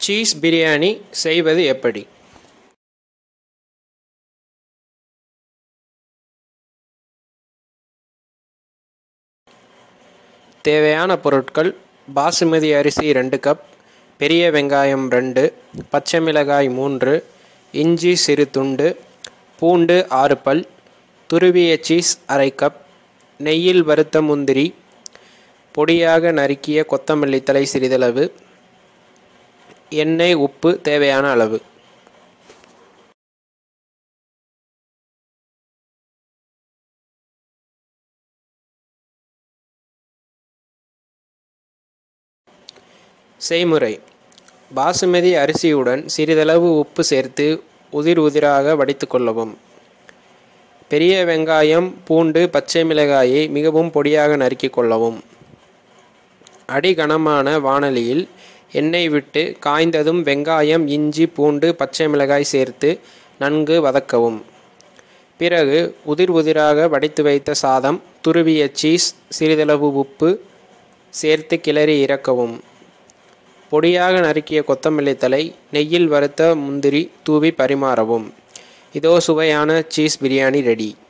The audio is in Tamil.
சீஸ் பிரியாணி செய்வது எப்படி தேவையான பொருட்கள் பாசுமதி அரிசி ரெண்டு கப் பெரிய வெங்காயம் ரெண்டு பச்சை மிளகாய் மூன்று இஞ்சி சிறு துண்டு பூண்டு ஆறு பல் துருவிய சீஸ் அரை கப் நெய்யில் வறுத்த முந்திரி பொடியாக நறுக்கிய கொத்தமல்லி தழை சிறிதளவு எண்ணெய் உப்பு தேவையான அளவு செய்முறை பாசுமதி அரிசியுடன் சிறிதளவு உப்பு சேர்த்து உதிர் உதிராக வடித்து கொள்ளவும் பெரிய வெங்காயம் பூண்டு பச்சை மிளகாயை மிகவும் பொடியாக நறுக்கிக் கொள்ளவும் அடிகனமான வாணலியில் எண்ணெய் விட்டு காய்ந்ததும் வெங்காயம் இஞ்சி பூண்டு பச்சை மிளகாய் சேர்த்து நன்கு வதக்கவும் பிறகு உதிர் உதிராக வடித்து வைத்த சாதம் துருவிய சீஸ் சிறிதளவு உப்பு சேர்த்து கிளறி இறக்கவும் பொடியாக நறுக்கிய கொத்தமல்லி தழை நெய்யில் வறுத்த முந்திரி தூவி பரிமாறவும் இதோ சுவையான சீஸ் பிரியாணி ரெடி